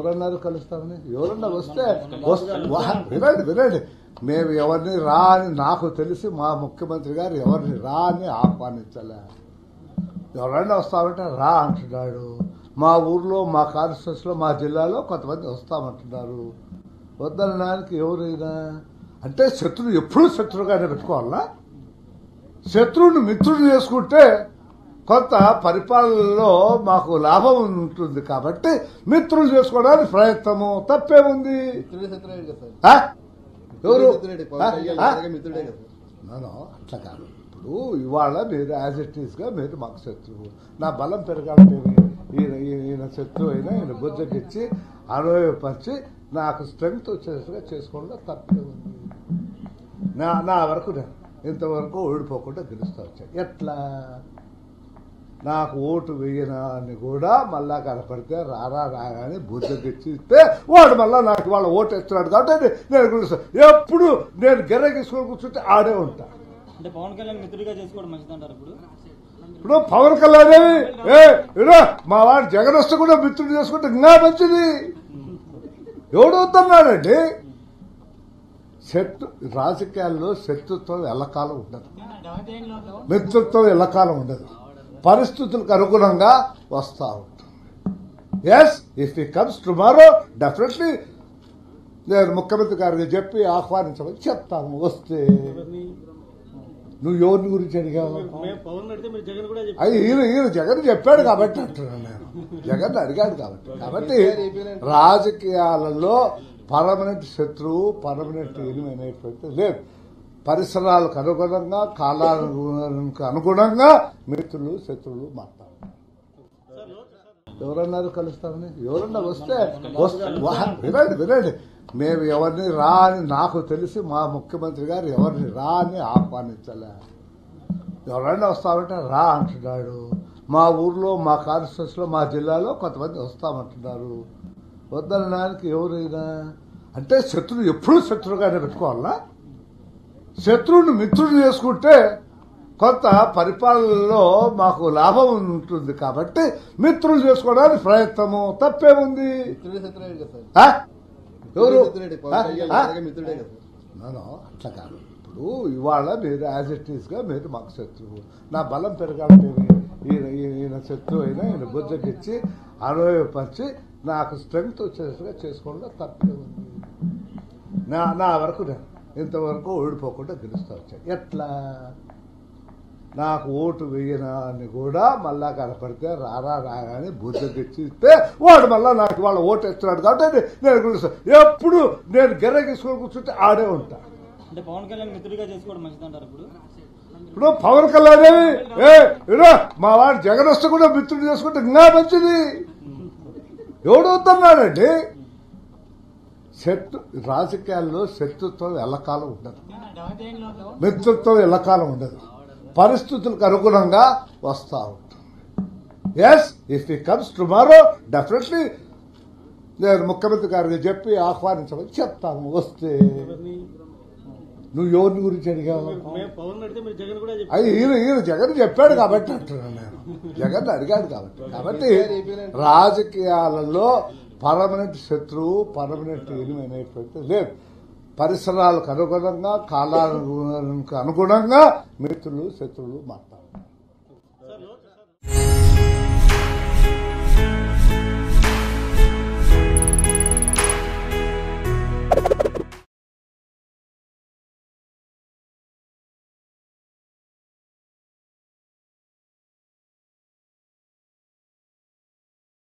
ఎవరన్నారు కలుస్తామని ఎవరన్నా వస్తే వస్తే వా- వినండి వినండి మేము ఎవరిని రా అని నాకు తెలిసి మా ముఖ్యమంత్రి గారు ఎవరిని రా అని ఆహ్వానించలే ఎవరైనా వస్తామంటే రా అంటున్నాడు మా ఊర్లో మా కాన్స్టిట్యూన్సీలో మా జిల్లాలో కొంతమంది వస్తామంటున్నారు వద్దనడానికి ఎవరైనా అంటే శత్రువు ఎప్పుడూ శత్రువుగానే పెట్టుకోవాలా శత్రువుని మిత్రుడు చేసుకుంటే కొంత పరిపాలనలో మాకు లాభం ఉంటుంది కాబట్టి మిత్రులు చేసుకోవడానికి ప్రయత్నము తప్పేముంది మిత్రుడే శత్రుడే కదా సార్ ఆ? ఎవరు మిత్రుడే ఆ? పవన్ కళ్యాణ్ ఆ? గారికి మిత్రుడే కదా సార్ నో అట్లా కాదు ఇప్పుడు ఇవాళ మీరు యాజ్ ఇట్ ఈస్గా మీరు మాకు శత్రువు నా బలం పెరగాలంటే ఈయన ఈయన ఈయన శత్రువు అయినా ఈయన బుద్ధకిచ్చి అనుభవపరిచి నాకు స్ట్రెంగ్త్ వచ్చేట్టుగా చేసుకోవడంలో తప్పే ఉంది నా నా వరకు నేను ఇంతవరకు ఓడిపోకుండా గెలుస్తా వచ్చాను ఎట్లా నాకు ఓటు వేయనని కూడా మళ్ళా కనపడితే రారా రారా అని బుద్ధకిచ్చిస్తే వాడు మళ్ళా నాకు వాళ్ళ ఓటు వేస్తున్నాడు కాబట్టి నేను గెలుస్తాను ఎప్పుడు నేను గెర్ర తీసుకొని కూర్చుంటే ఆడే ఉంటా అంటే పవన్ కళ్యాణ్ మిత్రుడిగా చేసుకోవడం మంచిదంటారు ఇప్పుడు ఇప్పుడు పవన్ కళ్యాణ్ ఏమి, ఏ ఇదో మా వాడు జగన్ వస్తే కూడా మిత్రుడు చేసుకుంటే ఇంకా మంచిది ఎవడు వద్దన్నాడండి శత్రు రాజకీయాల్లో శత్రుత్వం ఎల్లకాలం ఉండదు మిత్రుత్వం ఎల్లకాలం ఉండదు పరిస్థితులకు అనుగుణంగా వస్తూ ఉంటుంది yes if he comes tomorrow definitely నేను ముఖ్యమంత్రి గారికి చెప్పి ఆహ్వానించమని చెప్తాను వస్తే నువ్వు ఎవరిని గురించి అడిగావు మేము పవన్ అడిగితే మీరు జగన్ కూడా చెప్పారు అది ఈయన ఈయన జగన్ చెప్పాడు కాబట్టి అంటున్నాను నేను జగన్ అడిగాడు కాబట్టి కాబట్టి రాజకీయాలలో పర్మనెంట్ శత్రువు పర్మనెంట్ ఎనిమి అనేటువంటి లేదు పరిసరాలకు అనుగుణంగా కాలానికి అనుగుణంగా మిత్రులు శత్రువులు మాట్లాడతారు ఎవరన్నారు కలుస్తామని ఎవరన్నా వస్తే వస్తే వా- వినండి వినండి మేము ఎవరిని రా అని నాకు తెలిసి మా ముఖ్యమంత్రి గారు ఎవరిని రా అని ఆహ్వానించలే ఎవరైనా వస్తామంటే రా అంటున్నాడు మా ఊర్లో మా కాన్స్టిట్యూన్సీలో మా జిల్లాలో కొంతమంది వస్తామంటున్నారు వద్దనడానికి ఎవరైనా అంటే శత్రువు ఎప్పుడూ శత్రువుగానే పెట్టుకోవాలా శత్రువుని మిత్రుడు చేసుకుంటే కొంత పరిపాలనలో మాకు లాభం ఉంటుంది కాబట్టి మిత్రులు చేసుకోవడానికి ప్రయత్నము తప్పేముంది మిత్రుడే శత్రుడే కదా సార్ ఆ? ఎవరు మిత్రుడే ఆ? పవన్ కళ్యాణ్ ఆ? గారికి మిత్రుడే కదా సార్ నో అట్లా కాదు ఇప్పుడు ఇవాళ మీరు యాజ్ ఇట్ ఈస్గా మీరు మాకు శత్రువు నా బలం పెరగాలంటే ఈయన ఈయన ఈయన శత్రువు అయినా ఈయన బుద్ధకిచ్చి అనుభవపరిచి నాకు స్ట్రెంగ్త్ వచ్చేట్టుగా చేసుకోవడంలో తప్పే ఉంది నా నా వరకు నేను ఇంతవరకు ఓడిపోకుండా గెలుస్తా వచ్చాను ఎట్లా నాకు ఓటు వేయనని కూడా మళ్ళా కనపడితే రారా రారా అని బుద్ధకిచ్చిస్తే వాడు మళ్ళా నాకు వాళ్ళ ఓటు వేస్తున్నాడు కాబట్టి నేను గెలుస్తాను ఎప్పుడు నేను గెర్ర తీసుకొని కూర్చుంటే ఆడే ఉంటా అంటే పవన్ కళ్యాణ్ మిత్రుడిగా చేసుకోవడం మంచిదంటారు ఇప్పుడు ఇప్పుడు పవన్ కళ్యాణ్ ఏమి, ఏ ఇదో మా వాడు జగన్ వస్తే కూడా మిత్రుడు చేసుకుంటే ఇంకా మంచిది ఎవడు వద్దన్నాడండి శత్రు రాజకీయాల్లో శత్రుత్వం ఎల్లకాలం ఉండదు మిత్రుత్వం ఎల్లకాలం ఉండదు పరిస్థితులకు అనుగుణంగా వస్తూ ఉంటుంది yes if he comes tomorrow definitely నేను ముఖ్యమంత్రి గారికి చెప్పి ఆహ్వానించమని చెప్తాను వస్తే నువ్వు ఎవరిని గురించి అడిగావు మేము పవన్ అడిగితే మీరు జగన్ కూడా చెప్పారు అది ఈయన ఈయన జగన్ చెప్పాడు కాబట్టి అంటున్నాను నేను జగన్ అడిగాడు కాబట్టి కాబట్టి రాజకీయాలలో పర్మనెంట్ శత్రువు పర్మనెంట్ ఎనిమి అనేటువంటి లేదు పరిసరాలకు అనుగుణంగా కాలానికి అనుగుణంగా మిత్రులు శత్రువులు మాట్లాడతారు